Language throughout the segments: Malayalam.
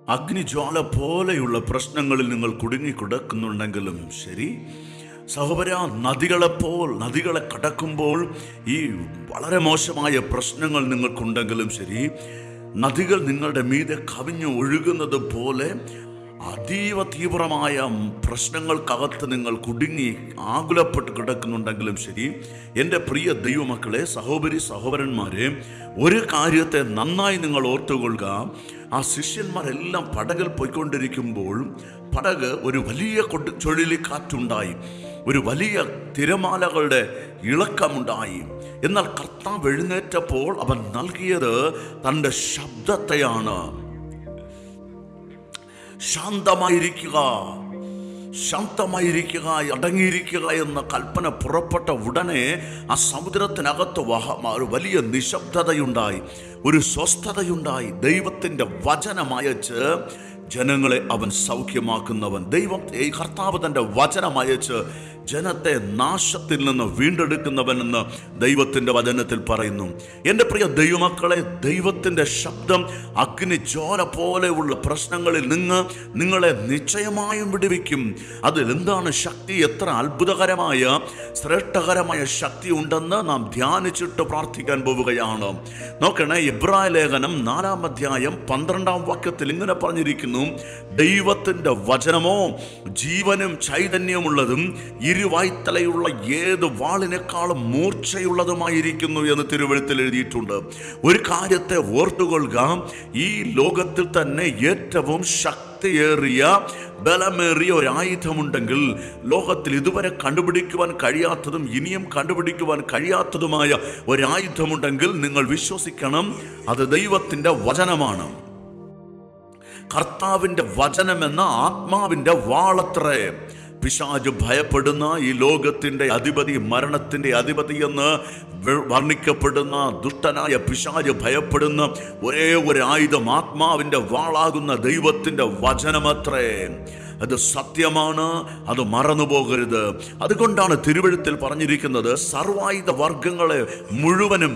അഗ്നിജ്വാല പോലെയുള്ള പ്രശ്നങ്ങളിൽ നിങ്ങൾ കുടുങ്ങിക്കിടക്കുന്നുണ്ടെങ്കിലും ശരി സഹോദര നദികളെപ്പോൾ നദികളെ കടക്കുമ്പോൾ ഈ വളരെ മോശമായ പ്രശ്നങ്ങൾ നിങ്ങൾക്കുണ്ടെങ്കിലും ശരി നദികൾ നിങ്ങളുടെ മീതെ കവിഞ്ഞു ഒഴുകുന്നത് പോലെ അതീവ തീവ്രമായ പ്രശ്നങ്ങൾക്കകത്ത് നിങ്ങൾ കുടുങ്ങി ആകുലപ്പെട്ട് കിടക്കുന്നുണ്ടെങ്കിലും ശരി എൻ്റെ പ്രിയ ദൈവമക്കളെ സഹോദരി സഹോദരന്മാരെ ഒരു കാര്യത്തെ നന്നായി നിങ്ങൾ ഓർത്തുകൊള്ളുക ആ ശിഷ്യന്മാരെല്ലാം പടകിൽ പോയിക്കൊണ്ടിരിക്കുമ്പോൾ പടക് ഒരു വലിയ കൊടു ചുഴലിക്കാറ്റുണ്ടായി ഒരു വലിയ തിരമാലകളുടെ ഇളക്കമുണ്ടായി എന്നാൽ കർത്താവ് എഴുന്നേറ്റപ്പോൾ അവൻ നൽകിയത് തൻ്റെ ശബ്ദത്തെയാണ് ശാന്തമായിരിക്കുക ശാന്തമായിരിക്കുക അടങ്ങിയിരിക്കുക എന്ന കൽപ്പന പുറപ്പെട്ട ഉടനെ ആ സമുദ്രത്തിനകത്ത് വഹ ഒരു വലിയ നിശബ്ദതയുണ്ടായി ഒരു സ്വസ്ഥതയുണ്ടായി ദൈവത്തിൻ്റെ വചനമയച്ച് ജനങ്ങളെ അവൻ സൗഖ്യമാക്കുന്നവൻ ദൈവം ഈ കർത്താവ് തൻ്റെ വചനമയച്ച് ജനത്തെ നാശത്തിൽ നിന്ന് വീണ്ടെടുക്കുന്നവനെന്ന് ദൈവത്തിൻ്റെ വചനത്തിൽ പറയുന്നു എൻ്റെ പ്രിയ ദൈവമക്കളെ ദൈവത്തിൻ്റെ ശബ്ദം അഗ്നിജ്വാല പോലെയുള്ള പ്രശ്നങ്ങളിൽ നിന്ന് നിങ്ങളെ നിശ്ചയമായും വിടുവിക്കും അതിൽ എന്താണ് ശക്തി എത്ര അത്ഭുതകരമായ ശ്രേഷ്ഠകരമായ ശക്തി ഉണ്ടെന്ന് നാം ധ്യാനിച്ചിട്ട് പ്രാർത്ഥിക്കാൻ പോവുകയാണ് നോക്കണേ ഇബ്രായ ലേഖനം നാലാം അധ്യായം പന്ത്രണ്ടാം വാക്യത്തിൽ ഇങ്ങനെ പറഞ്ഞിരിക്കുന്നു ദൈവത്തിൻ്റെ വചനമോ ജീവനും ചൈതന്യമുള്ളതും ഇരുവായ്ത്തലയുള്ള ഏത് വാളിനേക്കാളും മൂർച്ചയുള്ളതുമായിരിക്കുന്നു എന്ന് തിരുവഴുത്തിൽ എഴുതിയിട്ടുണ്ട് ഒരു കാര്യത്തെ ഓർത്തുകൊള്ളുക ഈ ലോകത്തിൽ തന്നെ ഏറ്റവും ശക്തിയേറിയ ബലമേറിയ ഒരു ആയുധമുണ്ടെങ്കിൽ ലോകത്തിൽ ഇതുവരെ കണ്ടുപിടിക്കുവാൻ കഴിയാത്തതും ഇനിയും കണ്ടുപിടിക്കുവാൻ കഴിയാത്തതുമായ ഒരു ആയുധമുണ്ടെങ്കിൽ നിങ്ങൾ വിശ്വസിക്കണം അത് ദൈവത്തിൻ്റെ വചനമാണ് കർത്താവിൻ്റെ വചനമെന്ന ആത്മാവിൻ്റെ വാളത്രേ പിശാജ് ഭയപ്പെടുന്ന ഈ ലോകത്തിൻ്റെ അധിപതി മരണത്തിൻ്റെ അധിപതി എന്ന് വ- വർണ്ണിക്കപ്പെടുന്ന ദുഷ്ടനായ പിശാജ് ഭയപ്പെടുന്ന ഒരേ ഒരു ആയുധം ആത്മാവിൻ്റെ വാളാകുന്ന ദൈവത്തിൻ്റെ വചനമത്രേ അത് സത്യമാണ് അത് മറന്നു പോകരുത് അതുകൊണ്ടാണ് തിരുവഴുത്തിൽ പറഞ്ഞിരിക്കുന്നത് സർവായുധ വർഗങ്ങളെ മുഴുവനും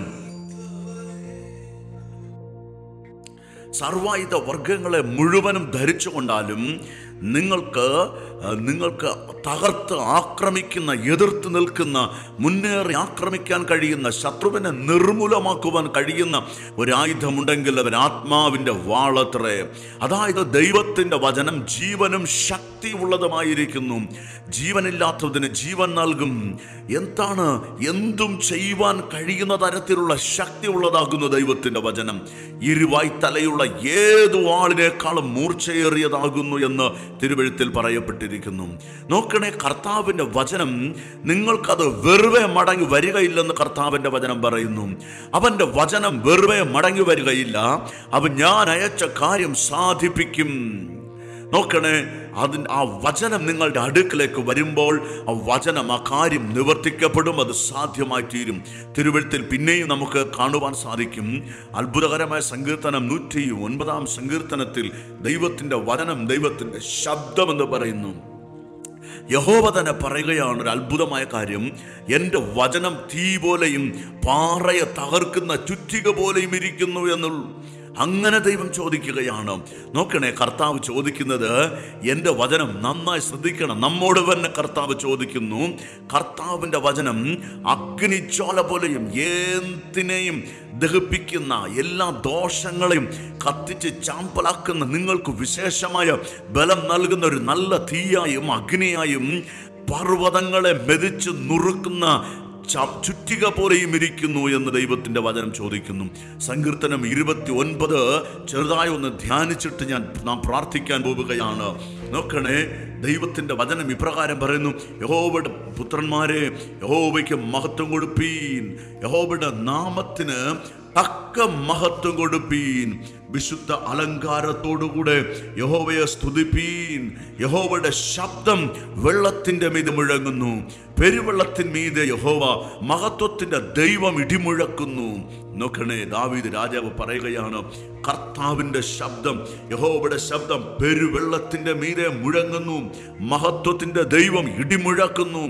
സർവായുധ വർഗങ്ങളെ മുഴുവനും ധരിച്ചുകൊണ്ടാലും നിങ്ങൾക്ക് അഹ്, നിങ്ങൾക്ക് തകർത്ത് ആക്രമിക്കുന്ന എതിർത്ത് നിൽക്കുന്ന മുന്നേറി ആക്രമിക്കാൻ കഴിയുന്ന ശത്രുവിനെ നിർമൂലമാക്കുവാൻ കഴിയുന്ന ഒരു ആയുധമുണ്ടെങ്കിൽ അവൻ ആത്മാവിൻ്റെ വാളത്രേ അതായത് ദൈവത്തിൻ്റെ വചനം ജീവനും ശക്തി ഉള്ളതുമായിരിക്കുന്നു ജീവനില്ലാത്തതിന് ജീവൻ നൽകും എന്താണ് എന്തും ചെയ്യുവാൻ കഴിയുന്ന തരത്തിലുള്ള ശക്തി ഉള്ളതാകുന്നു ദൈവത്തിൻ്റെ വചനം ഇരുവായി തലയുള്ള ഏതു ആളിനേക്കാളും മൂർച്ചയേറിയതാകുന്നു എന്ന് തിരുവഴുത്തിൽ പറയപ്പെട്ടിരിക്കുന്നു നോക്കണേ കർത്താവിൻ്റെ വചനം നിങ്ങൾക്കത് വെറുതെ മടങ്ങി വരികയില്ലെന്ന് കർത്താവിൻ്റെ വചനം പറയുന്നു അവൻ്റെ വചനം വെറുതെ മടങ്ങി വരികയില്ല അവൻ ഞാൻ അയച്ച കാര്യം സാധിപ്പിക്കും നോക്കണേ അതിൻ ആ വചനം നിങ്ങളുടെ അടുക്കിലേക്ക് വരുമ്പോൾ ആ വചനം ആ കാര്യം നിവർത്തിക്കപ്പെടും അത് സാധ്യമായി തീരും തിരുവഴുത്തിൽ പിന്നെയും നമുക്ക് കാണുവാൻ സാധിക്കും അത്ഭുതകരമായ സങ്കീർത്തനം നൂറ്റി ഒൻപതാം സങ്കീർത്തനത്തിൽ ദൈവത്തിൻ്റെ വചനം ദൈവത്തിൻ്റെ ശബ്ദമെന്ന് പറയുന്നു യഹോവ തന്നെ പറയുകയാണ് ഒരു അത്ഭുതമായ കാര്യം എൻ്റെ വചനം തീ പോലെയും പാറയെ തകർക്കുന്ന ചുറ്റിക പോലെയും ഇരിക്കുന്നു എന്നുള്ളൂ അങ്ങനെ ദൈവം ചോദിക്കുകയാണ് നോക്കണേ കർത്താവ് ചോദിക്കുന്നത് എൻ്റെ വചനം നന്നായി ശ്രദ്ധിക്കണം നമ്മോട് തന്നെ കർത്താവ് ചോദിക്കുന്നു കർത്താവിൻ്റെ വചനം അഗ്നിച്ചോല പോലെയും എന്തിനേയും ദഹിപ്പിക്കുന്ന എല്ലാ ദോഷങ്ങളെയും കത്തിച്ച് ചാമ്പലാക്കുന്ന നിങ്ങൾക്ക് വിശേഷമായ ബലം നൽകുന്ന ഒരു നല്ല തീയായും അഗ്നിയായും പർവ്വതങ്ങളെ മെതിച്ച് നുറുക്കുന്ന ച- ചുറ്റിക പോലെയും ഇരിക്കുന്നു എന്ന് ദൈവത്തിന്റെ വചനം ചോദിക്കുന്നു സങ്കീർത്തനം ഇരുപത്തി ഒൻപത് ചെറുതായി ഒന്ന് ധ്യാനിച്ചിട്ട് ഞാൻ നാം പ്രാർത്ഥിക്കാൻ പോവുകയാണ് നോക്കണേ ദൈവത്തിന്റെ വചനം ഇപ്രകാരം പറയുന്നു യഹോവയുടെ പുത്രന്മാരെ യഹോവയ്ക്ക് മഹത്വം കൊടുപ്പീൻ യഹോവയുടെ നാമത്തിന് തക്ക മഹത്വം കൊടുപ്പീൻ വിശുദ്ധ അലങ്കാരത്തോടുകൂടെ യഹോവയെ സ്തുതിപ്പീൻ യഹോവയുടെ ശബ്ദം വെള്ളത്തിന്റെ മീത് മുഴങ്ങുന്നു പെരുവെള്ളത്തിന്മീതെ യഹോവ മഹത്വത്തിന്റെ ദൈവം ഇടിമുഴക്കുന്നു നോക്കണേ ദാവീദ് രാജാവ് പറയുകയാണ് കർത്താവിന്റെ ശബ്ദം യഹോവയുടെ ശബ്ദം പെരുവെള്ളത്തിന്റെ മീതെ മുഴങ്ങുന്നു മഹത്വത്തിന്റെ ദൈവം ഇടിമുഴക്കുന്നു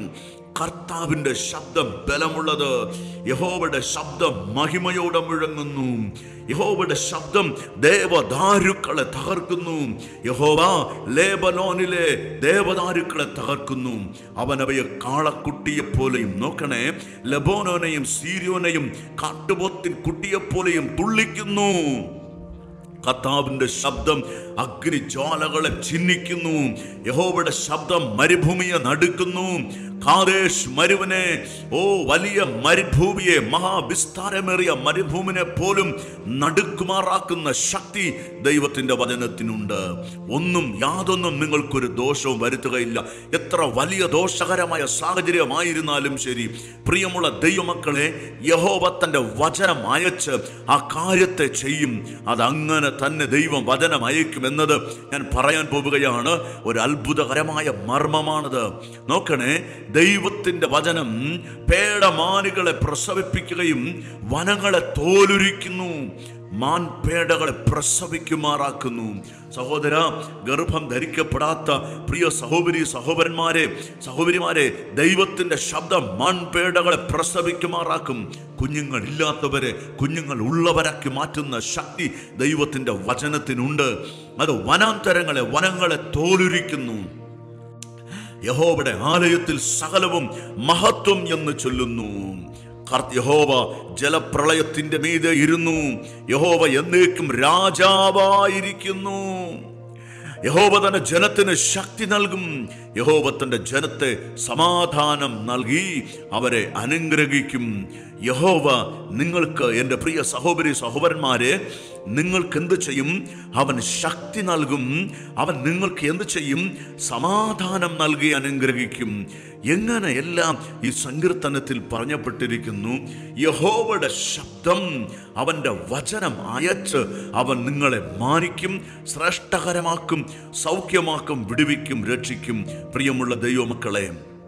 കർത്താവിന്റെ ശബ്ദം ബലമുള്ളത് യഹോവയുടെ ശബ്ദം മഹിമയോടെ മുഴങ്ങുന്നു യഹോവയുടെ ശബ്ദം ദേവദാരുക്കളെ തകർക്കുന്നു യഹോവ ലേബനോനിലെ ദേവദാരുക്കളെ തകർക്കുന്നു അവൻ അവയെ കാളക്കുട്ടിയെ പോലെയും നോക്കണേ ലബോനോനെയും സീരിയോനെയും കാട്ടുപോത്തിൻ കുട്ടിയെപ്പോലെയും തുള്ളിക്കുന്നു കർത്താവിന്റെ ശബ്ദം അഗ്നിജ്വാലകളെ ചിഹ്നിക്കുന്നു യഹോവയുടെ ശബ്ദം മരുഭൂമിയെ നടുക്കുന്നു കാദേശ് മരുവിനെ ഓ വലിയ മരുഭൂമിയെ മഹാവിസ്താരമേറിയ മരുഭൂമിനെ പോലും നടുക്കുമാറാക്കുന്ന ശക്തി ദൈവത്തിന്റെ വചനത്തിനുണ്ട് ഒന്നും യാതൊന്നും നിങ്ങൾക്കൊരു ദോഷവും വരുത്തുകയില്ല എത്ര വലിയ ദോഷകരമായ സാഹചര്യമായിരുന്നാലും ശരി പ്രിയമുള്ള ദൈവമക്കളെ യഹോവ തന്റെ വചനം അയച്ച് ആ കാര്യത്തെ ചെയ്യും അതങ്ങനെ തന്നെ ദൈവം വചനം അയക്കുമെന്നത് ഞാൻ പറയാൻ പോവുകയാണ് ഒരു അത്ഭുതകരമായ മർമ്മമാണത് നോക്കണേ ദൈവത്തിന്റെ വചനം പേടമാനുകളെ പ്രസവിപ്പിക്കുകയും വനങ്ങളെ തോലുരിക്കുന്നു മാൻപേടകളെ പ്രസവിക്കുമാറാക്കുന്നു സഹോദര ഗർഭം ധരിക്കപ്പെടാത്ത പ്രിയ സഹോദരി സഹോദരന്മാരെ സഹോദരിമാരെ ദൈവത്തിന്റെ ശബ്ദം മാൻപേടകളെ പ്രസവിക്കുമാറാക്കും കുഞ്ഞുങ്ങൾ ഇല്ലാത്തവരെ കുഞ്ഞുങ്ങൾ ഉള്ളവരാക്കി മാറ്റുന്ന ശക്തി ദൈവത്തിന്റെ വചനത്തിനുണ്ട് അത് വനാന്തരങ്ങളെ വനങ്ങളെ തോലുരിക്കുന്നു യഹോവയുടെ ആലയത്തിൽ സകലവും മഹത്വം എന്ന് ചൊല്ലുന്നു കർത്ത- യഹോവ ജലപ്രളയത്തിന്റെ മീതെ ഇരുന്നു യഹോവ എന്നേക്കും രാജാവായിരിക്കുന്നു യഹോവ തന്റെ ജനത്തിന് ശക്തി നൽകും യഹോവ തന്റെ ജനത്തെ സമാധാനം നൽകി അവരെ അനുഗ്രഹിക്കും യഹോവ നിങ്ങൾക്ക് എൻ്റെ പ്രിയ സഹോദരി സഹോദരന്മാരെ നിങ്ങൾക്ക് എന്ത് ചെയ്യും അവൻ ശക്തി നൽകും അവൻ നിങ്ങൾക്ക് എന്ത് ചെയ്യും സമാധാനം നൽകി അനുഗ്രഹിക്കും എങ്ങനെ എല്ലാം ഈ സങ്കീർത്തനത്തിൽ പറഞ്ഞപ്പെട്ടിരിക്കുന്നു യഹോവയുടെ ശബ്ദം അവൻ്റെ വചനം അയച്ച് അവൻ നിങ്ങളെ മാനിക്കും ശ്രേഷ്ഠകരമാക്കും സൗഖ്യമാക്കും വിടുവിക്കും രക്ഷിക്കും പ്രിയമുള്ള ദൈവമക്കളെ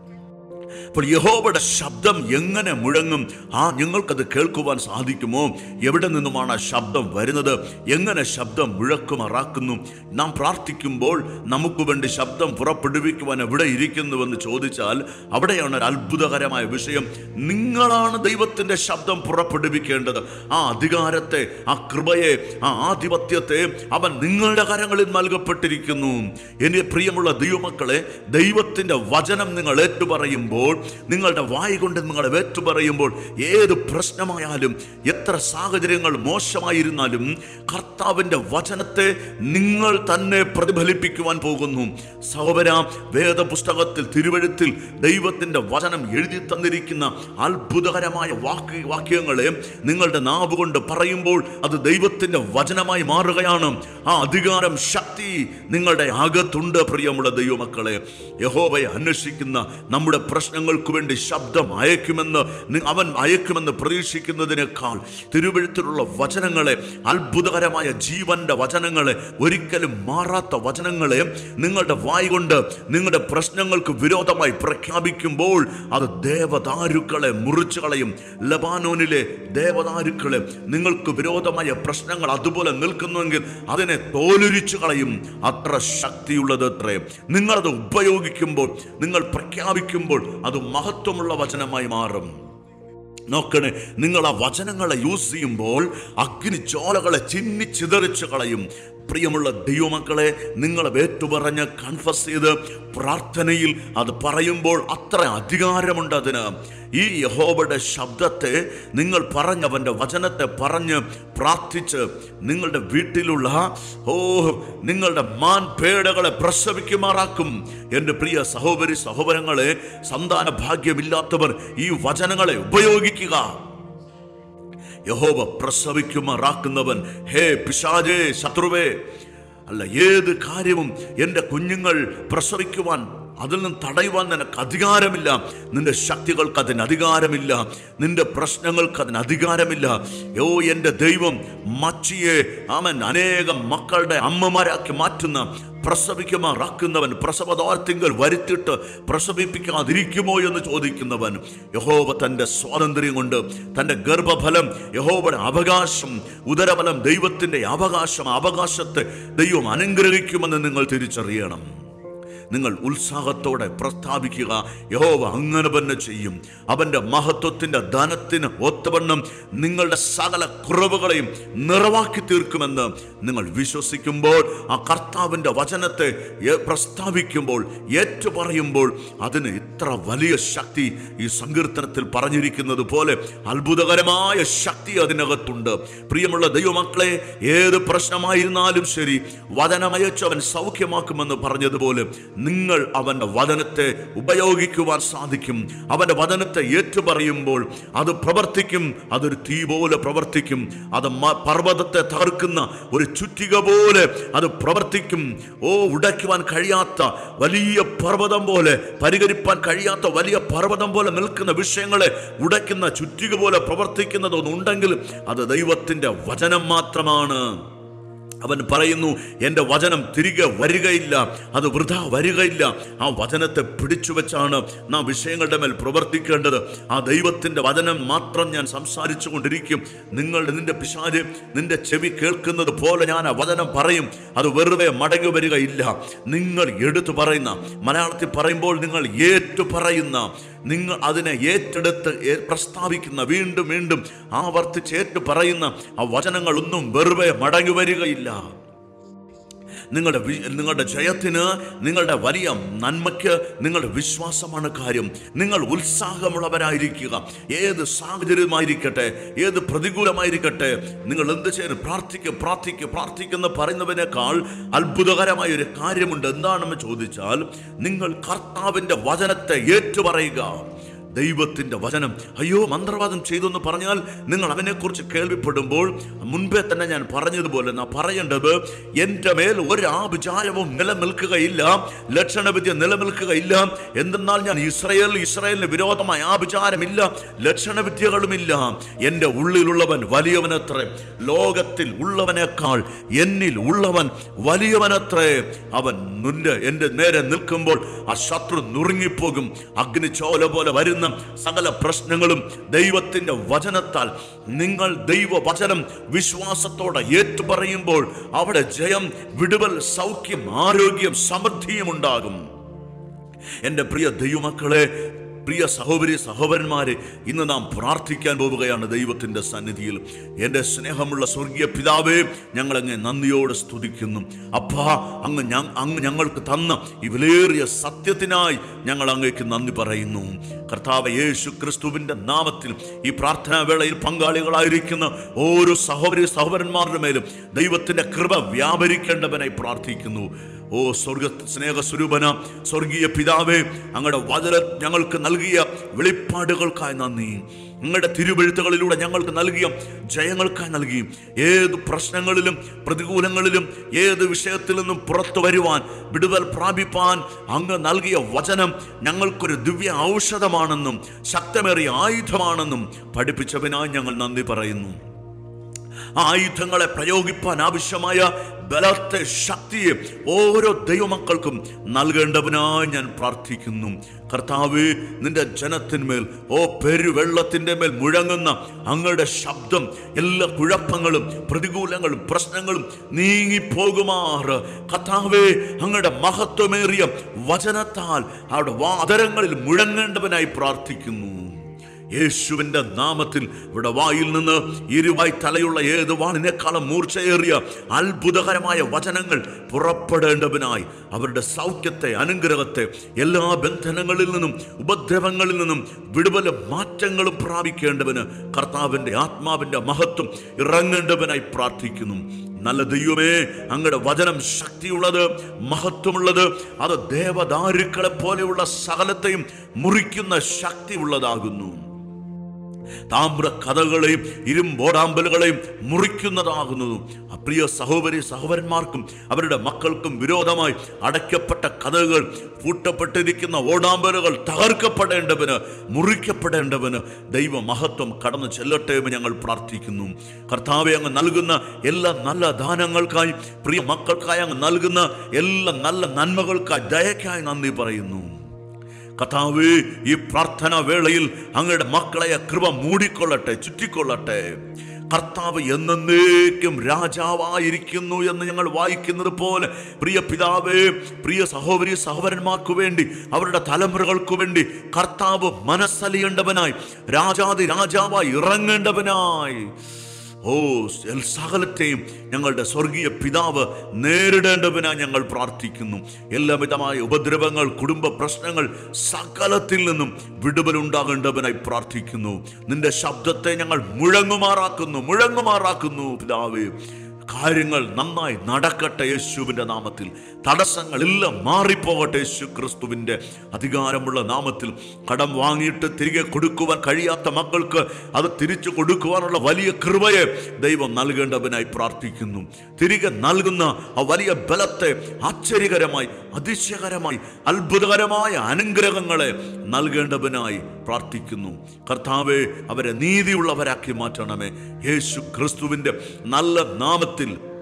അപ്പോൾ യഹോവയുടെ ശബ്ദം എങ്ങനെ മുഴങ്ങും ആ ഞങ്ങൾക്കത് കേൾക്കുവാൻ സാധിക്കുമോ എവിടെ നിന്നുമാണ് ആ ശബ്ദം വരുന്നത് എങ്ങനെ ശബ്ദം മുഴക്കുമാറാക്കുന്നു നാം പ്രാർത്ഥിക്കുമ്പോൾ നമുക്ക് വേണ്ടി ശബ്ദം പുറപ്പെടുവിക്കുവാൻ എവിടെ ഇരിക്കുന്നുവെന്ന് ചോദിച്ചാൽ അവിടെയാണ് ഒരു അത്ഭുതകരമായ വിഷയം നിങ്ങളാണ് ദൈവത്തിൻ്റെ ശബ്ദം പുറപ്പെടുവിക്കേണ്ടത് ആ അധികാരത്തെ ആ കൃപയെ ആ ആധിപത്യത്തെ അവൻ നിങ്ങളുടെ കരങ്ങളിൽ നൽകപ്പെട്ടിരിക്കുന്നു എന്റെ പ്രിയമുള്ള ദൈവമക്കളെ ദൈവത്തിൻ്റെ വചനം നിങ്ങൾ ഏറ്റുപറയുമ്പോൾ നിങ്ങളുടെ വായി കൊണ്ട് നിങ്ങൾ ഏറ്റുപറയുമ്പോൾ ഏത് പ്രശ്നമായാലും എത്ര സാഹചര്യങ്ങൾ മോശമായിരുന്നാലും കർത്താവിൻ്റെ വചനത്തെ നിങ്ങൾ തന്നെ പ്രതിഫലിപ്പിക്കുവാൻ പോകുന്നു സഹോദര വേദപുസ്തകത്തിൽ തിരുവഴുത്തിൽ ദൈവത്തിൻ്റെ വചനം എഴുതി തന്നിരിക്കുന്ന അത്ഭുതകരമായ വാക്ക് വാക്യങ്ങളെ നിങ്ങളുടെ നാവ് കൊണ്ട് പറയുമ്പോൾ അത് ദൈവത്തിൻ്റെ വചനമായി മാറുകയാണ് ആ അധികാരം ശക്തി നിങ്ങളുടെ അകത്തുണ്ട് പ്രിയമുള്ള ദൈവമക്കളെ യഹോവയെ അന്വേഷിക്കുന്ന നമ്മുടെ പ്രശ്നങ്ങൾക്ക് വേണ്ടി ശബ്ദം അയക്കുമെന്ന് നി- അവൻ അയക്കുമെന്ന് പ്രതീക്ഷിക്കുന്നതിനേക്കാൾ തിരുവഴുത്തിലുള്ള വചനങ്ങളെ അത്ഭുതകരമായ ജീവന്റെ വചനങ്ങളെ ഒരിക്കലും മാറാത്ത വചനങ്ങളെ നിങ്ങളുടെ വായി കൊണ്ട് നിങ്ങളുടെ പ്രശ്നങ്ങൾക്ക് വിരോധമായി പ്രഖ്യാപിക്കുമ്പോൾ അത് ദേവദാരുക്കളെ മുറിച്ചു കളയും ലബാനോനിലെ ദേവദാരുക്കളെ നിങ്ങൾക്ക് വിരോധമായ പ്രശ്നങ്ങൾ അതുപോലെ നിൽക്കുന്നുവെങ്കിൽ അതിനെ തോലുരിച്ചു കളയും അത്ര ശക്തിയുള്ളത് അത്രേ നിങ്ങളത് ഉപയോഗിക്കുമ്പോൾ നിങ്ങൾ പ്രഖ്യാപിക്കുമ്പോൾ അത് മഹത്വമുള്ള വചനമായി മാറും നോക്കണേ നിങ്ങൾ ആ വചനങ്ങളെ യൂസ് ചെയ്യുമ്പോൾ അഗ്നിജ്വാലകളെ ചിന്നി ചിതറിച്ച് കളയും പ്രിയമുള്ള ദൈവമക്കളെ നിങ്ങൾ ഏറ്റുപറഞ്ഞ് കൺഫസ് ചെയ്ത് പ്രാർത്ഥനയിൽ അത് പറയുമ്പോൾ അത്ര അധികാരമുണ്ട് അതിന് ഈ യഹോബയുടെ ശബ്ദത്തെ നിങ്ങൾ പറഞ്ഞ് അവൻ്റെ വചനത്തെ പറഞ്ഞ് പ്രാർത്ഥിച്ച് നിങ്ങളുടെ വീട്ടിലുള്ള ഓ നിങ്ങളുടെ മാൻ പേടകളെ പ്രസവിക്കുമാറാക്കും എൻ്റെ പ്രിയ സഹോദരി സഹോദരങ്ങളെ സന്താന ഭാഗ്യമില്ലാത്തവർ ഈ വചനങ്ങളെ ഉപയോഗിക്കുക യഹോവ പ്രസവിക്കുമാറാക്കുന്നവൻ ഹേ പിശാചേ ശത്രുവേ അല്ല ഏത് കാര്യവും എൻ്റെ കുഞ്ഞുങ്ങൾ പ്രസവിക്കുവാൻ അതിൽ നിന്ന് തടയുവാൻ നിനക്ക് അധികാരമില്ല നിന്റെ ശക്തികൾക്ക് അതിന് അധികാരമില്ല നിന്റെ പ്രശ്നങ്ങൾക്ക് അതിന് അധികാരമില്ല യോ എൻ്റെ ദൈവം മച്ചിയെ അവൻ അനേകം മക്കളുടെ അമ്മമാരാക്കി മാറ്റുന്ന പ്രസവിക്കുമാറാക്കുന്നവൻ പ്രസവദോർത്തിങ്കൽ വരുത്തിട്ട് പ്രസവിപ്പിക്കാതിരിക്കുമോ എന്ന് ചോദിക്കുന്നവൻ യഹോവ തൻ്റെ സ്വാതന്ത്ര്യം കൊണ്ട് തൻ്റെ ഗർഭഫലം യഹോവയുടെ അവകാശം ഉദരഫലം ദൈവത്തിൻ്റെ അവകാശം ആ അവകാശത്തെ ദൈവം അനുഗ്രഹിക്കുമെന്ന് നിങ്ങൾ തിരിച്ചറിയണം നിങ്ങൾ ഉത്സാഹത്തോടെ പ്രസ്താവിക്കുക യഹോവ അങ്ങനെ തന്നെ ചെയ്യും അവൻ്റെ മഹത്വത്തിൻ്റെ ധനത്തിന് ഒത്തവണ്ണം നിങ്ങളുടെ സകല കുറവുകളെയും നിറവാക്കി തീർക്കുമെന്ന് നിങ്ങൾ വിശ്വസിക്കുമ്പോൾ ആ കർത്താവിൻ്റെ വചനത്തെ ഏ- പ്രസ്താവിക്കുമ്പോൾ ഏറ്റുപറയുമ്പോൾ അതിന് ഇത്ര വലിയ ശക്തി ഈ സങ്കീർത്തനത്തിൽ പറഞ്ഞിരിക്കുന്നത് പോലെ അത്ഭുതകരമായ ശക്തി അതിനകത്തുണ്ട് പ്രിയമുള്ള ദൈവമക്കളെ ഏത് പ്രശ്നമായിരുന്നാലും ശരി വചനമയച്ചു അവൻ സൗഖ്യമാക്കുമെന്ന് പറഞ്ഞതുപോലെ നിങ്ങൾ അവൻ്റെ വചനത്തെ ഉപയോഗിക്കുവാൻ സാധിക്കും അവൻ്റെ വചനത്തെ ഏറ്റുപറയുമ്പോൾ അത് പ്രവർത്തിക്കും അതൊരു തീ പോലെ പ്രവർത്തിക്കും അത് മ- പർവ്വതത്തെ തകർക്കുന്ന ഒരു ചുറ്റിക പോലെ അത് പ്രവർത്തിക്കും ഓ ഉടയ്ക്കുവാൻ കഴിയാത്ത വലിയ പർവ്വതം പോലെ പരിഹരിപ്പാൻ കഴിയാത്ത വലിയ പർവ്വതം പോലെ നിൽക്കുന്ന വിഷയങ്ങളെ ഉടയ്ക്കുന്ന ചുറ്റിക പോലെ പ്രവർത്തിക്കുന്നതൊന്നുണ്ടെങ്കിൽ അത് ദൈവത്തിൻ്റെ വചനം മാത്രമാണ് അവൻ പറയുന്നു എൻ്റെ വചനം തിരികെ വരികയില്ല അത് വൃഥ വരികയില്ല ആ വചനത്തെ പിടിച്ചു വെച്ചാണ് നാം വിഷയങ്ങളുടെ മേൽ പ്രവർത്തിക്കേണ്ടത് ആ ദൈവത്തിൻ്റെ വചനം മാത്രം ഞാൻ സംസാരിച്ചു കൊണ്ടിരിക്കും നിങ്ങളുടെ നിന്റെ പിശാര് നിന്റെ ചെവി കേൾക്കുന്നത് പോലെ ഞാൻ ആ വചനം പറയും അത് വെറുതെ മടങ്ങി വരികയില്ല നിങ്ങൾ എടുത്തു പറയുന്ന മലയാളത്തിൽ പറയുമ്പോൾ നിങ്ങൾ ഏറ്റു പറയുന്ന നിങ്ങൾ അതിനെ ഏറ്റെടുത്ത് ഏ- പ്രസ്താവിക്കുന്ന വീണ്ടും വീണ്ടും ആവർത്തിച്ച് ഏറ്റു പറയുന്ന ആ വചനങ്ങളൊന്നും വെറുതെ മടങ്ങി വരികയില്ല നിങ്ങളുടെ വി- നിങ്ങളുടെ ജയത്തിന് നിങ്ങളുടെ വലിയ നന്മയ്ക്ക് നിങ്ങളുടെ വിശ്വാസമാണ് കാര്യം നിങ്ങൾ ഉത്സാഹമുള്ളവരായിരിക്കുക ഏത് സാഹചര്യമായിരിക്കട്ടെ ഏത് പ്രതികൂലമായിരിക്കട്ടെ നിങ്ങൾ എന്ത് ചെയ്യാൻ പ്രാർത്ഥിക്കുക പ്രാർത്ഥിക്കുക പ്രാർത്ഥിക്കുന്ന പറയുന്നതിനേക്കാൾ അത്ഭുതകരമായ ഒരു കാര്യമുണ്ട് എന്താണെന്ന് ചോദിച്ചാൽ നിങ്ങൾ കർത്താവിൻ്റെ വചനത്തെ ഏറ്റുപറയുക ദൈവത്തിൻ്റെ വചനം അയ്യോ മന്ത്രവാദം ചെയ്തു എന്ന് പറഞ്ഞാൽ നിങ്ങൾ അവനെക്കുറിച്ച് കേൾവിപ്പെടുമ്പോൾ മുൻപേ തന്നെ ഞാൻ പറഞ്ഞതുപോലെ നാ പറയേണ്ടത് എൻ്റെ മേൽ ഒരു ആഭിചാരവും നിലനിൽക്കുകയില്ല ലക്ഷണവിദ്യ നിലനിൽക്കുകയില്ല എന്തെന്നാൽ ഞാൻ ഇസ്രയേൽ ഇസ്രയേലിന് വിരോധമായ ആഭിചാരമില്ല ലക്ഷണവിദ്യകളുമില്ല എൻ്റെ ഉള്ളിലുള്ളവൻ വലിയവനത്രേ ലോകത്തിൽ ഉള്ളവനേക്കാൾ എന്നിൽ ഉള്ളവൻ വലിയവനത്രേ അവൻ നിന്റെ എൻ്റെ നേരെ നിൽക്കുമ്പോൾ ആ ശത്രു നുറുങ്ങിപ്പോകും അഗ്നിച്ചോല പോലെ വരുന്ന സകല പ്രശ്നങ്ങളും ദൈവത്തിൻ്റെ വചനത്താൽ നിങ്ങൾ ദൈവ വചനം വിശ്വാസത്തോടെ ഏറ്റുപറയുമ്പോൾ അവിടെ ജയം വിടുവൽ സൗഖ്യം ആരോഗ്യം സമൃദ്ധിയും ഉണ്ടാകും എൻ്റെ പ്രിയ ദൈവമക്കളെ പ്രിയ സഹോദരി സഹോദരന്മാരെ ഇന്ന് നാം പ്രാർത്ഥിക്കാൻ പോവുകയാണ് ദൈവത്തിൻ്റെ സന്നിധിയിൽ എൻ്റെ സ്നേഹമുള്ള സ്വർഗീയ പിതാവേ ഞങ്ങളങ്ങ് നന്ദിയോടെ സ്തുതിക്കുന്നു അപ്പാ അങ്ങ് ഞ അങ്ങ് ഞങ്ങൾക്ക് തന്ന ഈ വിലയേറിയ സത്യത്തിനായി ഞങ്ങൾ അങ്ങേക്ക് നന്ദി പറയുന്നു കർത്താവ് യേശു ക്രിസ്തുവിൻ്റെ നാമത്തിൽ ഈ പ്രാർത്ഥനാ വേളയിൽ പങ്കാളികളായിരിക്കുന്ന ഓരോ സഹോദരി സഹോദരന്മാരുടെ മേലും ദൈവത്തിൻ്റെ കൃപ വ്യാപരിക്കേണ്ടവനായി പ്രാർത്ഥിക്കുന്നു ഓ സ്വർഗ സ്നേഹസ്വരൂപന സ്വർഗീയ പിതാവേ അങ്ങയുടെ വചന ഞങ്ങൾക്ക് നൽകിയ വെളിപ്പാടുകൾക്കായി നന്ദി അങ്ങയുടെ തിരുവെഴുത്തുകളിലൂടെ ഞങ്ങൾക്ക് നൽകിയ ജയങ്ങൾക്കായി നൽകി ഏത് പ്രശ്നങ്ങളിലും പ്രതികൂലങ്ങളിലും ഏത് വിഷയത്തിൽ നിന്നും പുറത്തു വരുവാൻ വിടുതൽ പ്രാപിപ്പാൻ അങ്ങ് നൽകിയ വചനം ഞങ്ങൾക്കൊരു ദിവ്യ ഔഷധമാണെന്നും ശക്തമേറിയ ആയുധമാണെന്നും പഠിപ്പിച്ചവനായി ഞങ്ങൾ നന്ദി പറയുന്നു ആ ആയുധങ്ങളെ പ്രയോഗിപ്പാൻ ആവശ്യമായ ബലത്തെ ശക്തിയെ ഓരോ ദൈവമക്കൾക്കും നൽകേണ്ടവനായി ഞാൻ പ്രാർത്ഥിക്കുന്നു കർത്താവേ നിന്റെ ജനത്തിന്മേൽ ഓ പെരുവെള്ളത്തിൻ്റെ മേൽ മുഴങ്ങുന്ന അങ്ങയുടെ ശബ്ദം എല്ലാ കുഴപ്പങ്ങളും പ്രതികൂലങ്ങളും പ്രശ്നങ്ങളും നീങ്ങിപ്പോകുമാറ് കർത്താവേ അങ്ങയുടെ മഹത്വമേറിയ വചനത്താൽ അവിടെ വാതരങ്ങളിൽ മുഴങ്ങേണ്ടവനായി പ്രാർത്ഥിക്കുന്നു യേശുവിൻ്റെ നാമത്തിൽ ഇവിടെ വായിൽ നിന്ന് ഇരുവായി തലയുള്ള ഏത് വാളിനേക്കാളും മൂർച്ചയേറിയ അത്ഭുതകരമായ വചനങ്ങൾ പുറപ്പെടേണ്ടവനായി അവരുടെ സൗഖ്യത്തെ അനുഗ്രഹത്തെ എല്ലാ ബന്ധനങ്ങളിൽ നിന്നും ഉപദ്രവങ്ങളിൽ നിന്നും വിടുതലും മാറ്റങ്ങളും പ്രാപിക്കേണ്ടവന് കർത്താവിൻ്റെ ആത്മാവിൻ്റെ മഹത്വം ഇറങ്ങേണ്ടവനായി പ്രാർത്ഥിക്കുന്നു നല്ല ദൈവമേ അങ്ങയുടെ വചനം ശക്തിയുള്ളത് മഹത്വമുള്ളത് അത് ദേവദാരുക്കളെ പോലെയുള്ള സകലത്തെയും മുറിക്കുന്ന ശക്തി ഉള്ളതാകുന്നു താമ്ര കഥകളെയും ഇരുമ്പോടാമ്പലുകളെയും മുറിക്കുന്നതാകുന്നു അപ്രിയ സഹോദരി സഹോദരന്മാർക്കും അവരുടെ മക്കൾക്കും വിരോധമായി അടയ്ക്കപ്പെട്ട കഥകൾ പൂട്ടപ്പെട്ടിരിക്കുന്ന ഓടാമ്പലുകൾ തകർക്കപ്പെടേണ്ടവന് മുറിക്കപ്പെടേണ്ടവന് ദൈവ മഹത്വം കടന്നു ചെല്ലട്ടെ എന്ന് ഞങ്ങൾ പ്രാർത്ഥിക്കുന്നു കർത്താവെ അങ്ങ് നൽകുന്ന എല്ലാ നല്ല ദാനങ്ങൾക്കായി പ്രിയ മക്കൾക്കായി അങ്ങ് നൽകുന്ന എല്ലാ നല്ല നന്മകൾക്കായി ദയക്കായി നന്ദി പറയുന്നു കഥാവേ ഈ പ്രാർത്ഥന വേളയിൽ അങ്ങയുടെ മക്കളെ കൃപ മൂടിക്കൊള്ളട്ടെ ചുറ്റിക്കൊള്ളട്ടെ കർത്താവ് എന്നേക്കും രാജാവായിരിക്കുന്നു എന്ന് ഞങ്ങൾ വായിക്കുന്നത് പോലെ പ്രിയ പിതാവേ പ്രിയ സഹോദരി സഹോദരന്മാർക്ക് വേണ്ടി അവരുടെ തലമുറകൾക്ക് വേണ്ടി കർത്താവ് മനസ്സലിയേണ്ടവനായി രാജാതി രാജാവായി ഇറങ്ങേണ്ടവനായി ഓ എൽ സകലത്തെയും ഞങ്ങളുടെ സ്വർഗീയ പിതാവ് നേരിടേണ്ടവനായി ഞങ്ങൾ പ്രാർത്ഥിക്കുന്നു എല്ലാവിധമായ ഉപദ്രവങ്ങൾ കുടുംബ പ്രശ്നങ്ങൾ സകലത്തിൽ നിന്നും വിടുതലുണ്ടാകേണ്ടവനായി പ്രാർത്ഥിക്കുന്നു നിന്റെ ശബ്ദത്തെ ഞങ്ങൾ മുഴങ്ങുമാറാക്കുന്നു മുഴങ്ങുമാറാക്കുന്നു പിതാവേ കാര്യങ്ങൾ നന്നായി നടക്കട്ടെ യേശുവിൻ്റെ നാമത്തിൽ തടസ്സങ്ങളെല്ലാം മാറിപ്പോകട്ടെ യേശു ക്രിസ്തുവിൻ്റെ അധികാരമുള്ള നാമത്തിൽ കടം വാങ്ങിയിട്ട് തിരികെ കൊടുക്കുവാൻ കഴിയാത്ത മക്കൾക്ക് അത് തിരിച്ചു കൊടുക്കുവാനുള്ള വലിയ കൃപയെ ദൈവം നൽകേണ്ടവനായി പ്രാർത്ഥിക്കുന്നു തിരികെ നൽകുന്ന ആ വലിയ ബലത്തെ ആശ്ചര്യകരമായി അതിശയകരമായി അത്ഭുതകരമായ അനുഗ്രഹങ്ങളെ നൽകേണ്ടവനായി പ്രാർത്ഥിക്കുന്നു കർത്താവെ അവരെ നീതിയുള്ളവരാക്കി മാറ്റണമേ യേശു ക്രിസ്തുവിൻ്റെ നല്ല നാമത്തിൽ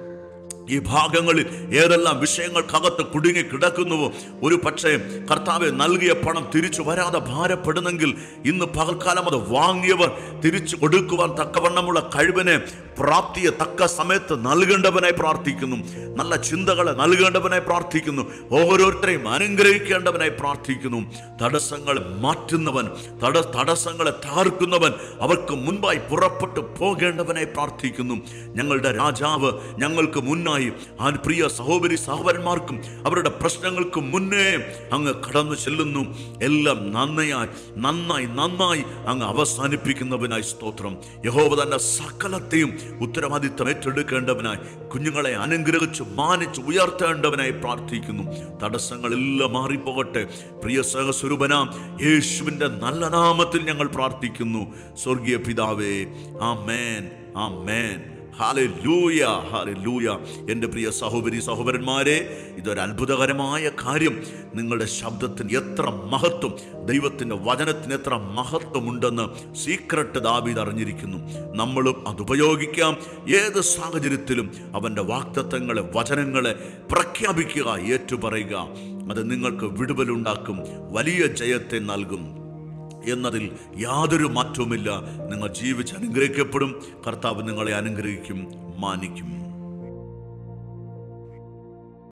ഈ ഭാഗങ്ങളിൽ ഏതെല്ലാം വിഷയങ്ങൾക്കകത്ത് കുടുങ്ങി കിടക്കുന്നുവോ ഒരു പക്ഷേ കർത്താവ് നൽകിയ പണം തിരിച്ചു വരാതെ ഭാരപ്പെടുന്നെങ്കിൽ ഇന്ന് പകൽക്കാലം അത് വാങ്ങിയവർ തിരിച്ചു കൊടുക്കുവാൻ തക്കവണ്ണമുള്ള കഴിവിനെ പ്രാപ്തിയെ തക്ക സമയത്ത് നൽകേണ്ടവനായി പ്രാർത്ഥിക്കുന്നു നല്ല ചിന്തകളെ നൽകേണ്ടവനായി പ്രാർത്ഥിക്കുന്നു ഓരോരുത്തരെയും അനുഗ്രഹിക്കേണ്ടവനായി പ്രാർത്ഥിക്കുന്നു തടസ്സങ്ങളെ മാറ്റുന്നവൻ തട തടസ്സങ്ങളെ താർക്കുന്നവൻ അവർക്ക് മുൻപായി പുറപ്പെട്ടു പോകേണ്ടവനായി പ്രാർത്ഥിക്കുന്നു ഞങ്ങളുടെ രാജാവ് ഞങ്ങൾക്ക് മുന്നായി ആ പ്രിയ സഹോദരി സഹോദരന്മാർക്കും അവരുടെ പ്രശ്നങ്ങൾക്ക് മുന്നേ അങ്ങ് കടന്നു ചെല്ലുന്നു എല്ലാം നന്നായി നന്നായി നന്നായി അങ്ങ് അവസാനിപ്പിക്കുന്നവനായി സ്തോത്രം യഹോവ തന്നെ സകലത്തെയും ഉത്തരവാദിത്തം ഏറ്റെടുക്കേണ്ടവനായി കുഞ്ഞുങ്ങളെ അനുഗ്രഹിച്ച് മാനിച്ച് ഉയർത്തേണ്ടവനായി പ്രാർത്ഥിക്കുന്നു തടസ്സങ്ങളെല്ലാം മാറിപ്പോകട്ടെ പ്രിയ സഹസ്വരൂപനാം യേശുവിൻ്റെ നല്ല നാമത്തിൽ ഞങ്ങൾ പ്രാർത്ഥിക്കുന്നു സ്വർഗീയ പിതാവേ ആ മേൻ ആ മേൻ ഹാലൂയ ഹാലൂയ എൻ്റെ പ്രിയ സഹോദരി സഹോദരന്മാരെ ഇതൊരു അത്ഭുതകരമായ കാര്യം നിങ്ങളുടെ ശബ്ദത്തിന് എത്ര മഹത്വം ദൈവത്തിൻ്റെ വചനത്തിന് എത്ര മഹത്വമുണ്ടെന്ന് സീക്രട്ട് ദാവീദ് അറിഞ്ഞിരിക്കുന്നു നമ്മളും അത് ഉപയോഗിക്കാം ഏത് സാഹചര്യത്തിലും അവൻ്റെ വാക്തത്വങ്ങളെ വചനങ്ങളെ പ്രഖ്യാപിക്കുക ഏറ്റുപറയുക അത് നിങ്ങൾക്ക് വിടുതലുണ്ടാക്കും വലിയ ജയത്തെ നൽകും എന്നതിൽ യാതൊരു മാറ്റവുമില്ല നിങ്ങൾ ജീവിച്ച് അനുഗ്രഹിക്കപ്പെടും കർത്താവ് നിങ്ങളെ അനുഗ്രഹിക്കും മാനിക്കും